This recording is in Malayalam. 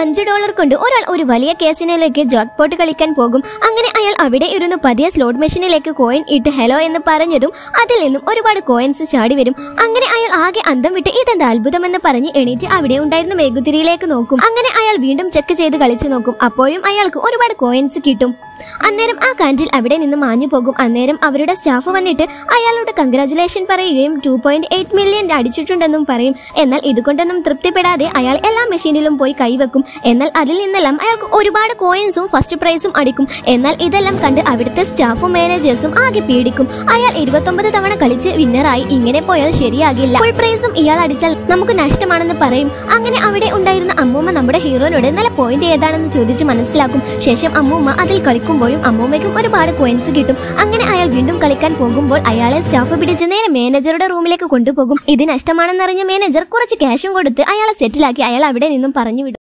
അഞ്ച് ഡോളർ കൊണ്ട് ഒരാൾ ഒരു വലിയ കേസിനിലേക്ക് ജോക്ക് പോട്ട് കളിക്കാൻ പോകും അങ്ങനെ അയാൾ അവിടെ ഇരുന്ന് പതിയെ സ്ലോട്ട് മെഷീനിലേക്ക് കോയിൻ ഇട്ട് ഹലോ എന്ന് പറഞ്ഞതും അതിൽ നിന്നും ഒരുപാട് കോയിൻസ് ചാടി വരും അങ്ങനെ അയാൾ ആകെ അന്തം വിട്ട് ഇതെന്താ അത്ഭുതമെന്ന് പറഞ്ഞ് എണീറ്റ് അവിടെ ഉണ്ടായിരുന്ന മെഴുകുതിരിയിലേക്ക് നോക്കും അങ്ങനെ അയാൾ വീണ്ടും ചെക്ക് ചെയ്ത് കളിച്ചു നോക്കും അപ്പോഴും അയാൾക്ക് ഒരുപാട് കോയിൻസ് കിട്ടും അന്നേരം ആ കാൻഡിൽ അവിടെ നിന്ന് മാഞ്ഞു പോകും അന്നേരം അവരുടെ സ്റ്റാഫ് വന്നിട്ട് അയാളോട് കൺഗ്രാചുലേഷൻ പറയുകയും ടു പോയിന്റ് എയ്റ്റ് മില്യൺ അടിച്ചിട്ടുണ്ടെന്നും പറയും എന്നാൽ ഇതുകൊണ്ടൊന്നും തൃപ്തിപ്പെടാതെ അയാൾ എല്ലാ മെഷീനിലും പോയി കൈവെക്കും എന്നാൽ അതിൽ നിന്നെല്ലാം അയാൾക്ക് ഒരുപാട് കോയിൻസും ഫസ്റ്റ് പ്രൈസും അടിക്കും എന്നാൽ ഇതെല്ലാം കണ്ട് അവിടുത്തെ സ്റ്റാഫും മാനേജേഴ്സും ആകെ പീഡിക്കും അയാൾ ഇരുപത്തൊമ്പത് തവണ കളിച്ച് വിന്നറായി ഇങ്ങനെ പോയാൽ ശരിയാകില്ല ഫുൾ പ്രൈസും ഇയാൾ അടിച്ചാൽ നമുക്ക് നഷ്ടമാണെന്ന് പറയും അങ്ങനെ അവിടെ ഉണ്ടായിരുന്ന അമ്മൂമ്മ നമ്മുടെ ഹീറോനോട് നല്ല പോയിന്റ് ഏതാണെന്ന് ചോദിച്ച് മനസ്സിലാക്കും ശേഷം അമ്മൂമ്മ അതിൽ കളിക്കുമ്പോഴും അമ്മൂമ്മയ്ക്കും ഒരുപാട് കോയിൻസ് കിട്ടും അങ്ങനെ അയാൾ വീണ്ടും കളിക്കാൻ പോകുമ്പോൾ അയാളെ സ്റ്റാഫ് പിടിച്ച് നേരെ മാനേജറുടെ റൂമിലേക്ക് കൊണ്ടുപോകും ഇത് നഷ്ടമാണെന്നറിഞ്ഞ മാനേജർ കുറച്ച് ക്യാഷും കൊടുത്ത് അയാളെ സെറ്റിലാക്കി അയാൾ അവിടെ നിന്നും പറഞ്ഞു വിടും